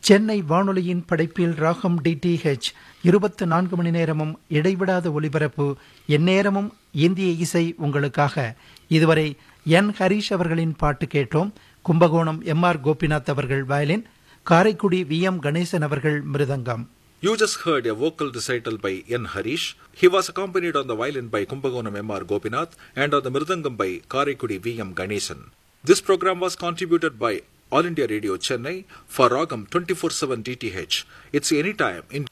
சென்னை வானொலியின் படைப்பில் ராகம் டிடிஹெச் இருபத்து நான்கு மணி நேரமும் இடைவிடாத ஒலிபரப்பு எந்நேரமும் இந்திய இசை உங்களுக்காக இதுவரை என் ஹரீஷ் அவர்களின் பாட்டு கேட்டோம் கும்பகோணம் எம் ஆர் கோபிநாத் அவர்கள் violin Karaikudi V M Ganesan அவர்கள் mridangam You just heard a vocal recital by N. Harish. He was accompanied on the violin by Kumbagonam M. R. Gopinath and on the mridangam by Karaikudi V. M. Ganesan. This program was contributed by All India Radio Chennai for Ragam 24-7 DTH. It's anytime in